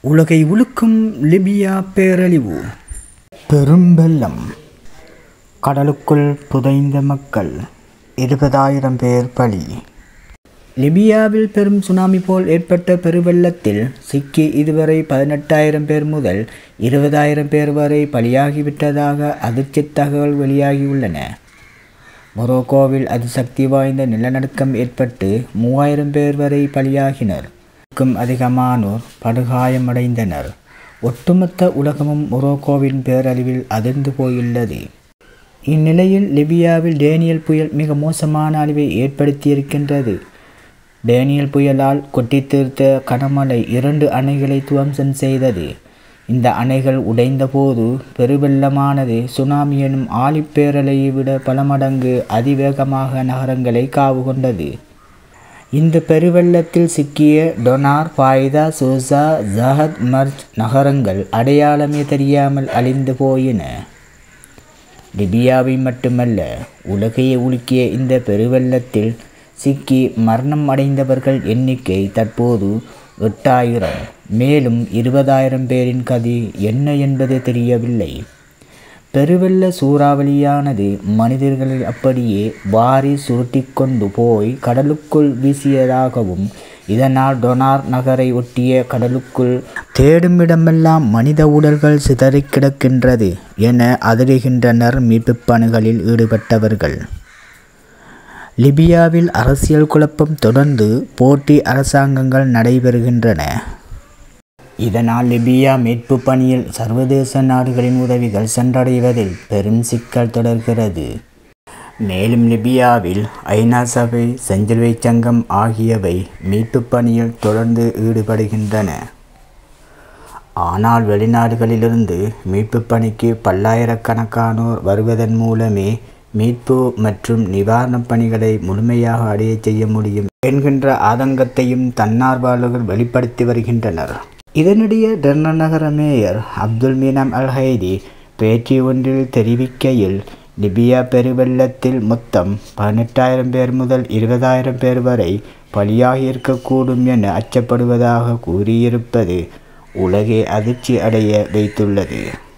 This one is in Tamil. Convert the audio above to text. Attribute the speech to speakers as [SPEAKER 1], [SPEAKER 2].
[SPEAKER 1] உலகை உலுக்கும் லிபியா பேரழிவு பெரும் வெள்ளம் கடலுக்குள் புதைந்த மக்கள் இருபதாயிரம் பேர் பலி லிபியாவில் பெரும் சுனாமி போல் ஏற்பட்ட பெருவெள்ளத்தில் சிக்கி இதுவரை பதினெட்டாயிரம் பேர் முதல் இருபதாயிரம் பேர் வரை பலியாகிவிட்டதாக அதிர்ச்சி தகவல் வெளியாகியுள்ளன மொரோக்கோவில் அதிசக்தி வாய்ந்த நிலநடுக்கம் ஏற்பட்டு மூவாயிரம் பேர் வரை பலியாகினர் க்கும் அதிகமானோர் படுகாயமடைந்தனர் ஒட்டுமொத்த உலகமும் மொரோக்கோவின் பேரழிவில் அதிர்ந்து போயுள்ளது இந்நிலையில் லிபியாவில் டேனியல் புயல் மிக மோசமான அழிவை ஏற்படுத்தியிருக்கின்றது டேனியல் புயலால் கொட்டித் தீர்த்த கனமழை இரண்டு அணைகளை துவம்சம் செய்தது இந்த அணைகள் உடைந்தபோது பெருவெள்ளமானது சுனாமி எனும் ஆழிப்பேரலையை விட பல மடங்கு அதிவேகமாக நகரங்களை காவு கொண்டது இந்த பெருவெள்ளத்தில் சிக்கிய டொனார் பாய்தா சூசா ஜஹத் மர்ஜ் நகரங்கள் அடையாளமே தெரியாமல் அழிந்து போயின லிபியாவை மட்டுமல்ல உலகையே உலுக்கிய இந்த பெருவெள்ளத்தில் சிக்கி மரணம் அடைந்தவர்கள் எண்ணிக்கை தற்போது எட்டாயிரம் மேலும் இருபதாயிரம் பேரின் கதி என்ன என்பது தெரியவில்லை பெருவெள்ள சூறாவளியானது மனிதர்களை அப்படியே வாரி சுருட்டி கொண்டு போய் கடலுக்குள் வீசியதாகவும் இதனால் டொனார் நகரை ஒட்டிய கடலுக்குள் தேடுமிடமெல்லாம் மனித உடல்கள் சிதறி கிடக்கின்றது என அதிருகின்றனர் மீட்புப் பணிகளில் ஈடுபட்டவர்கள் லிபியாவில் அரசியல் குழப்பம் தொடர்ந்து போட்டி அரசாங்கங்கள் நடைபெறுகின்றன இதனால் லிபியா மீட்பு பணியில் சர்வதேச நாடுகளின் உதவிகள் சென்றடைவதில் பெரும் சிக்கல் தொடர்கிறது மேலும் லிபியாவில் ஐநா சபை செஞ்சிலுவை சங்கம் ஆகியவை மீட்பு பணியில் தொடர்ந்து ஈடுபடுகின்றன ஆனால் வெளிநாடுகளிலிருந்து மீட்பு பணிக்கு பல்லாயிரக்கணக்கானோர் வருவதன் மூலமே மீட்பு மற்றும் நிவாரணப் பணிகளை முழுமையாக அடைய செய்ய முடியும் என்கின்ற ஆதங்கத்தையும் தன்னார்வலர்கள் வெளிப்படுத்தி வருகின்றனர் இதனிடையே டெர்ன நகர மேயர் அப்துல் மீனாம் அல் ஹைதி பேட்டி ஒன்றில் தெரிவிக்கையில் லிபியா பெருவெள்ளத்தில் மொத்தம் பதினெட்டாயிரம் பேர் முதல் இருபதாயிரம் பேர் வரை பலியாகி இருக்கக்கூடும் என அச்சப்படுவதாக கூறியிருப்பது உலகை அதிர்ச்சி அடைய வைத்துள்ளது